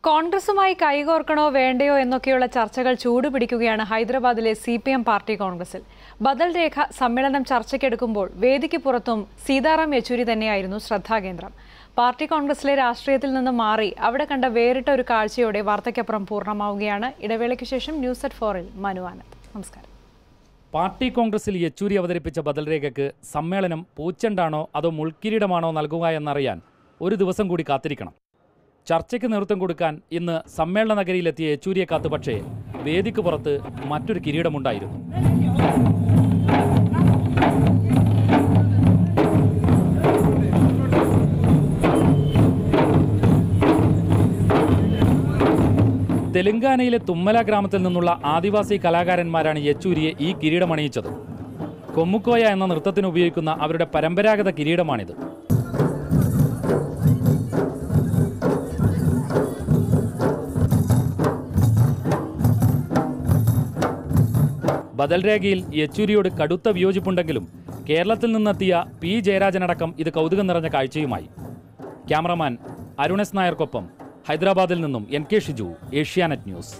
കോൺഗ്രസുമായി കൈകോർക്കണോ വേണ്ടയോ എന്നൊക്കെയുള്ള ചർച്ചകൾ ചൂടുപിടിക്കുകയാണ് ഹൈദരാബാദിലെ സി പി എം പാർട്ടി കോൺഗ്രസിൽ ബദൽ രേഖ സമ്മേളനം ചർച്ചയ്ക്കെടുക്കുമ്പോൾ വേദിക്ക് പുറത്തും സീതാറാം യെച്ചൂരി തന്നെയായിരുന്നു ശ്രദ്ധാകേന്ദ്രം പാർട്ടി കോൺഗ്രസിലെ രാഷ്ട്രീയത്തിൽ നിന്ന് മാറി അവിടെ കണ്ട വേറിട്ട ഒരു കാഴ്ചയോടെ വാർത്തയ്ക്കപ്പുറം പൂർണ്ണമാവുകയാണ് ഇടവേളയ്ക്ക് ശേഷം ന്യൂസ് അറ്റ് ഫോറിൽ മനു ആനന്ദ് നമസ്കാരം പാർട്ടി കോൺഗ്രസിൽ യെച്ചൂരി അവതരിപ്പിച്ച ബദൽരേഖയ്ക്ക് സമ്മേളനം പൂച്ചെണ്ടാണോ അതോ മുൾക്കിരീടമാണോ നൽകുക എന്നറിയാൻ ഒരു ദിവസം കൂടി കാത്തിരിക്കണം ചർച്ചയ്ക്ക് നേതൃത്വം കൊടുക്കാൻ ഇന്ന് സമ്മേളന നഗരിയിലെത്തിയ യെച്ചൂരിയെ കാത്തു പക്ഷേ വേദിക്ക് പുറത്ത് മറ്റൊരു കിരീടമുണ്ടായിരുന്നു തെലങ്കാനയിലെ തുമ്മല ഗ്രാമത്തിൽ നിന്നുള്ള ആദിവാസി കലാകാരന്മാരാണ് യെച്ചൂരിയെ ഈ കിരീടമണിയിച്ചത് കൊമ്മുക്കോയ എന്ന നൃത്തത്തിന് ഉപയോഗിക്കുന്ന അവരുടെ പരമ്പരാഗത കിരീടമാണിത് ബദൽ രേഖയിൽ യെച്ചൂരിയോട് കടുത്ത വിയോജിപ്പുണ്ടെങ്കിലും കേരളത്തിൽ നിന്നെത്തിയ പി ജയരാജനടക്കം ഇത് കൗതുകം നിറഞ്ഞ കാഴ്ചയുമായി ക്യാമറമാൻ അരുണസ് നായർക്കൊപ്പം ഹൈദരാബാദിൽ നിന്നും N K Shiju Asianet news